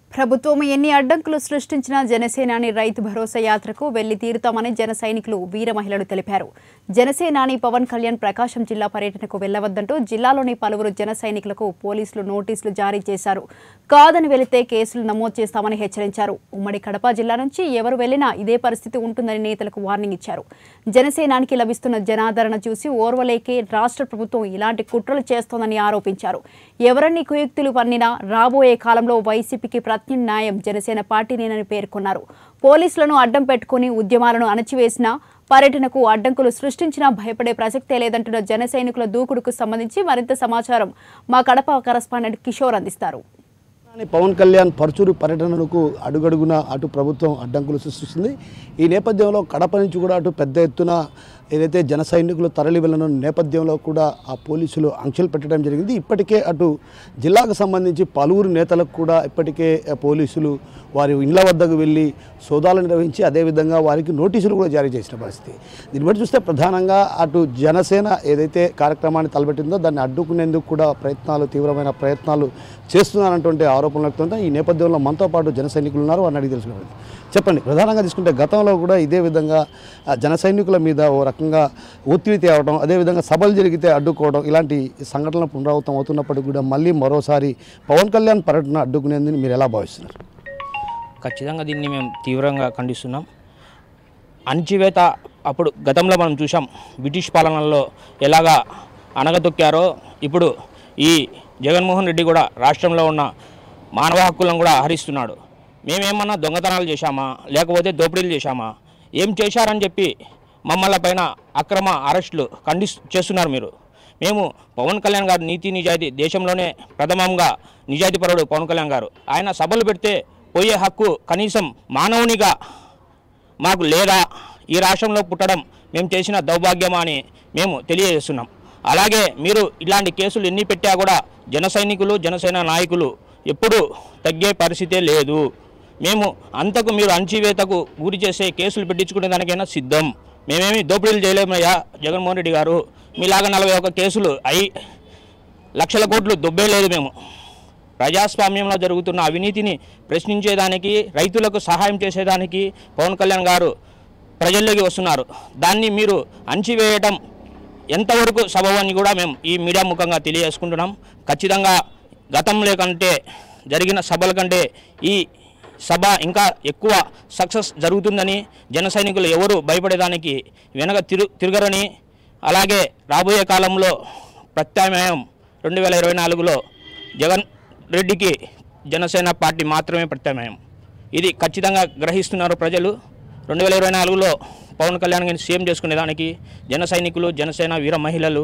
ప్రభుత్వం ఎన్ని అడ్డంకులు సృష్టించినా జనసేనాని రైతు భరోసా యాత్రకు వెళ్లి తీరుతామని జన సైనికులు వీర మహిళలు తెలిపారు జనసేనాని పవన్ కళ్యాణ్ ప్రకాశం జిల్లా పర్యటనకు వెళ్లవద్దంటూ జిల్లాలోని పలువురు జన సైనికులకు పోలీసులు నోటీసులు జారీ చేశారు కాదని వెళితే కేసులు నమోదు చేస్తామని హెచ్చరించారు ఉమ్మడి కడప జిల్లా నుంచి ఎవరు వెళ్లినా ఇదే పరిస్థితి ఉంటుందని నేతలకు వార్నింగ్ ఇచ్చారు జనసేనానికి లభిస్తున్న జనాదరణ చూసి ఓర్వలేకే రాష్ట్ర ప్రభుత్వం ఇలాంటి కుట్రలు చేస్తోందని ఆరోపించారు ఎవరన్ని కుయుక్తులు పన్నినా రాబోయే కాలంలో వైసీపీకి ప్రత్యామ్నాయం జనసేన పార్టీనేనని పేర్కొన్నారు పోలీసులను అడ్డం పెట్టుకుని ఉద్యమాలను అణచివేసిన పర్యటనకు అడ్డంకులు సృష్టించినా భయపడే ప్రసక్తే లేదంటున్న జన సైనికుల దూకుడుకు సంబంధించి మరింత సమాచారం మా కడప కరస్పాండెంట్ కిషోర్ అందిస్తారు కానీ పవన్ కళ్యాణ్ పరచూరు పర్యటనకు అడుగడుగున అటు ప్రభుత్వం అడ్డంకులు సృష్టిస్తుంది ఈ నేపథ్యంలో కడప నుంచి కూడా అటు పెద్ద ఎత్తున ఏదైతే జన సైనికులు తరలి వెళ్ళిన నేపథ్యంలో కూడా ఆ పోలీసులు ఆంక్షలు పెట్టడం జరిగింది ఇప్పటికే అటు జిల్లాకు సంబంధించి పలువురు నేతలకు కూడా ఇప్పటికే పోలీసులు వారి ఇళ్ల వద్దకు వెళ్ళి సోదాలు నిర్వహించి అదేవిధంగా వారికి నోటీసులు కూడా జారీ చేసిన పరిస్థితి దీన్ని బట్టి చూస్తే ప్రధానంగా అటు జనసేన ఏదైతే కార్యక్రమాన్ని తలపెట్టిందో దాన్ని అడ్డుకునేందుకు కూడా ప్రయత్నాలు తీవ్రమైన ప్రయత్నాలు చేస్తున్నారన్నటువంటి ఆరోపణలు వ్యక్తం ఈ నేపథ్యంలో మనతో పాటు జన సైనికులు ఉన్నారు వారిని అడిగి తెలుసుకున్నారు చెప్పండి ప్రధానంగా తీసుకుంటే గతంలో కూడా ఇదే విధంగా ఆ, జన సైనికుల మీద ఓ రకంగా ఒత్తిడి తేవడం అదేవిధంగా సభలు జరిగితే అడ్డుకోవడం ఇలాంటి సంఘటనలు పునరావృతం అవుతున్నప్పటికీ కూడా మళ్ళీ మరోసారి పవన్ కళ్యాణ్ పర్యటన అడ్డుకునేందుకు మీరు ఎలా భావిస్తున్నారు ఖచ్చితంగా దీన్ని మేము తీవ్రంగా ఖండిస్తున్నాం అణచివేత అప్పుడు గతంలో మనం చూసాం బ్రిటిష్ పాలనలో ఎలాగా అణగదొక్కారో ఇప్పుడు ఈ జగన్మోహన్ రెడ్డి కూడా రాష్ట్రంలో ఉన్న మానవ హక్కులను కూడా హరిస్తున్నాడు మేమేమన్నా దొంగతనాలు చేశామా లేకపోతే దోపిడీలు చేశామా ఏం చేశారని చెప్పి మమ్మల్ని పైన అక్రమ అరెస్టులు ఖండి చేస్తున్నారు మీరు మేము పవన్ కళ్యాణ్ గారు నీతి నిజాయితీ దేశంలోనే ప్రథమంగా నిజాయితీపరుడు పవన్ కళ్యాణ్ గారు ఆయన సభలు పెడితే పోయే హక్కు కనీసం మానవునిగా మాకు లేదా ఈ రాష్ట్రంలో పుట్టడం మేము చేసిన దౌర్భాగ్యమా అని మేము తెలియజేస్తున్నాం అలాగే మీరు ఇలాంటి కేసులు ఎన్ని పెట్టా కూడా జన సైనికులు జనసేన నాయకులు ఎప్పుడూ తగ్గే పరిస్థితే లేదు మేము అంతకు మీరు అణచివేతకు గురి చేసే కేసులు పెట్టించుకునే దానికైనా సిద్ధం మేమేమి దోపిడీలు చేయలేమయ్యా జగన్మోహన్ రెడ్డి గారు మీలాగా నలభై ఒక్క కేసులు అయి లక్షల కోట్లు దొబ్బేలేదు మేము ప్రజాస్వామ్యంలో జరుగుతున్న అవినీతిని ప్రశ్నించేదానికి రైతులకు సహాయం చేసేదానికి పవన్ కళ్యాణ్ గారు ప్రజల్లోకి వస్తున్నారు దాన్ని మీరు అణచివేయటం ఎంతవరకు సబబని కూడా మేము ఈ మీడియా ముఖంగా తెలియజేసుకుంటున్నాం ఖచ్చితంగా గతంలో కంటే జరిగిన సభల కంటే ఈ సభ ఇంకా ఎక్కువ సక్సెస్ జరుగుతుందని జన సైనికులు ఎవరు భయపడేదానికి వెనక తిరు తిరగరని అలాగే రాబోయే కాలంలో ప్రత్యామ్నాయం రెండు వేల ఇరవై నాలుగులో జగన్ రెడ్డికి జనసేన పార్టీ మాత్రమే ప్రత్యామ్నాయం ఇది ఖచ్చితంగా గ్రహిస్తున్నారు ప్రజలు రెండు వేల ఇరవై నాలుగులో పవన్ కళ్యాణ్ గారిని సీఎం చేసుకునేదానికి జన సైనికులు జనసేన వీర మహిళలు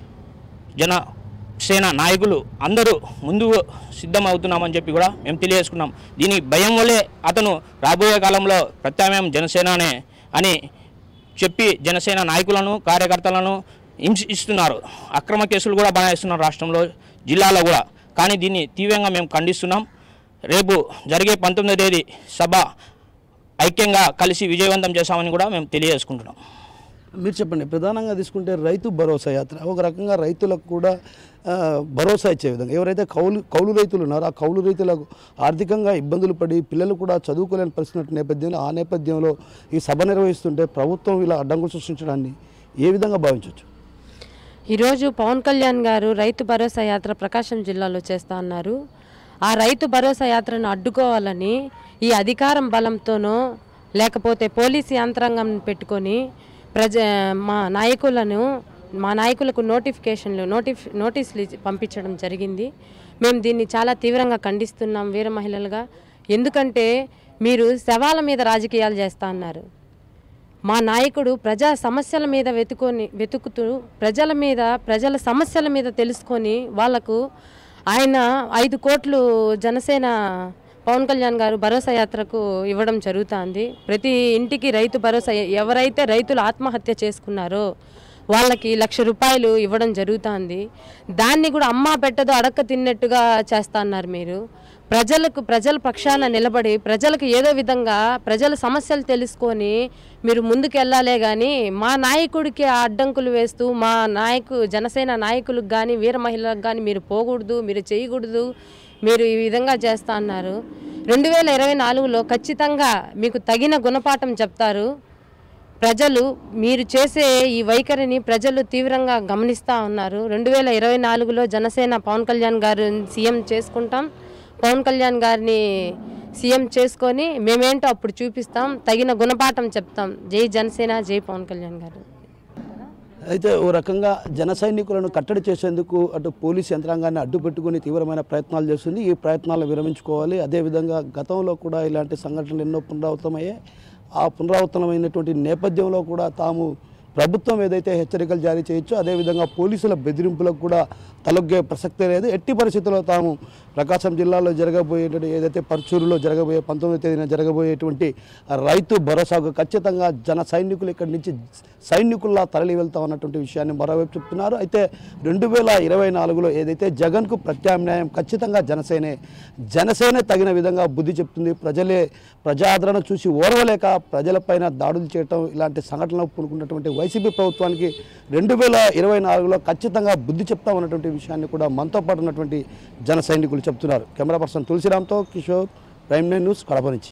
జన సేన నాయకులు అందరూ ముందు సిద్ధమవుతున్నామని చెప్పి కూడా మేము తెలియజేసుకున్నాం దీని భయం వల్లే అతను రాబోయే కాలంలో ప్రత్యామ్నాయం జనసేననే అని చెప్పి జనసేన నాయకులను కార్యకర్తలను హింసిస్తున్నారు అక్రమ కేసులు కూడా బనాయిస్తున్నారు రాష్ట్రంలో జిల్లాలో కూడా కానీ దీన్ని తీవ్రంగా మేము ఖండిస్తున్నాం రేపు జరిగే పంతొమ్మిదో తేదీ సభ ఐక్యంగా కలిసి విజయవంతం చేశామని కూడా మేము తెలియజేసుకుంటున్నాం మీరు చెప్పండి ప్రధానంగా తీసుకుంటే రైతు భరోసా యాత్ర ఒక రకంగా రైతులకు కూడా ఆ, భరోసా ఇచ్చే విధంగా ఎవరైతే కౌలు కౌలు రైతులు ఉన్నారో ఆ కౌలు రైతులకు ఆర్థికంగా ఇబ్బందులు పడి పిల్లలు కూడా చదువుకోలేని పరిస్థితి నేపథ్యంలో ఆ నేపథ్యంలో ఈ సభ నిర్వహిస్తుంటే ప్రభుత్వం ఇలా అడ్డంకులు సృష్టించడాన్ని ఏ విధంగా భావించవచ్చు ఈరోజు పవన్ కళ్యాణ్ గారు రైతు భరోసా యాత్ర ప్రకాశం జిల్లాలో చేస్తా అన్నారు ఆ రైతు భరోసా యాత్రను అడ్డుకోవాలని ఈ అధికారం బలంతోనో లేకపోతే పోలీసు యంత్రాంగం పెట్టుకొని ప్రజ మా నాయకులను మా నాయకులకు నోటిఫికేషన్లు నోటిఫ్ నోటీసులు ఇచ్చి పంపించడం జరిగింది మేము దీన్ని చాలా తీవ్రంగా ఖండిస్తున్నాం వీర మహిళలుగా ఎందుకంటే మీరు శవాల మీద రాజకీయాలు చేస్తా అన్నారు మా నాయకుడు ప్రజా సమస్యల మీద వెతుకొని వెతుకుతూ ప్రజల మీద ప్రజల సమస్యల మీద తెలుసుకొని వాళ్లకు ఆయన ఐదు కోట్లు జనసేన పవన్ కళ్యాణ్ గారు భరోసా యాత్రకు ఇవ్వడం జరుగుతుంది ప్రతి ఇంటికి రైతు భరోసా ఎవరైతే రైతులు ఆత్మహత్య చేసుకున్నారో వాళ్ళకి లక్ష రూపాయలు ఇవ్వడం జరుగుతుంది దాన్ని కూడా అమ్మా పెట్టదో అడక్క తిన్నట్టుగా చేస్తా అన్నారు మీరు ప్రజలకు ప్రజల పక్షాన నిలబడి ప్రజలకు ఏదో విధంగా ప్రజల సమస్యలు తెలుసుకొని మీరు ముందుకు వెళ్ళాలే కానీ మా నాయకుడికి ఆ అడ్డంకులు వేస్తూ మా నాయకు జనసేన నాయకులకు కానీ వీర మహిళలకు కానీ మీరు పోకూడదు మీరు చేయకూడదు మీరు ఈ విధంగా చేస్తా అన్నారు రెండు వేల ఇరవై నాలుగులో ఖచ్చితంగా మీకు తగిన గుణపాఠం చెప్తారు ప్రజలు మీరు చేసే ఈ వైఖరిని ప్రజలు తీవ్రంగా గమనిస్తూ ఉన్నారు రెండు వేల ఇరవై నాలుగులో జనసేన పవన్ కళ్యాణ్ గారు సీఎం చేసుకుంటాం పవన్ కళ్యాణ్ గారిని సీఎం చేసుకొని మేమేంటో అప్పుడు చూపిస్తాం తగిన గుణపాఠం చెప్తాం జై జనసేన జై పవన్ కళ్యాణ్ గారు అయితే ఓ రకంగా జన సైనికులను కట్టడి చేసేందుకు అటు పోలీస్ యంత్రాంగాన్ని అడ్డుపెట్టుకుని తీవ్రమైన ప్రయత్నాలు చేస్తుంది ఈ ప్రయత్నాలు విరమించుకోవాలి అదేవిధంగా గతంలో కూడా ఇలాంటి సంఘటనలు ఎన్నో పునరావృతమయ్యాయి ఆ పునరావృతమైనటువంటి నేపథ్యంలో కూడా తాము ప్రభుత్వం ఏదైతే హెచ్చరికలు జారీ చేయొచ్చో అదేవిధంగా పోలీసుల బెదిరింపులకు కూడా తలొగ్గే ప్రసక్తే లేదు ఎట్టి పరిస్థితుల్లో తాము ప్రకాశం జిల్లాలో జరగబోయేటువంటి ఏదైతే పర్చూరులో జరగబోయే పంతొమ్మిదో తేదీన జరగబోయేటువంటి రైతు భరోసాకు ఖచ్చితంగా జన సైనికులు ఇక్కడి నుంచి సైనికుల్లా తరలి వెళ్తాం అన్నటువంటి విషయాన్ని మరోవైపు చెప్తున్నారు అయితే రెండు వేల ఇరవై నాలుగులో ఏదైతే జగన్కు ప్రత్యామ్నాయం ఖచ్చితంగా జనసేనే జనసేనే తగిన విధంగా బుద్ధి చెప్తుంది ప్రజలే ప్రజాదరణ చూసి ఓర్వలేక ప్రజలపైన దాడులు చేయటం ఇలాంటి సంఘటనలు పూనుకున్నటువంటి వైసీపీ ప్రభుత్వానికి రెండు వేల ఇరవై నాలుగులో ఖచ్చితంగా బుద్ధి చెప్తామన్నటువంటి విషయాన్ని కూడా మనతో పాటు ఉన్నటువంటి జన సైనికులు చెప్తున్నారు కెమెరా పర్సన్ తులసిరామ్తో Kishore prime nine news Kadapa నుంచి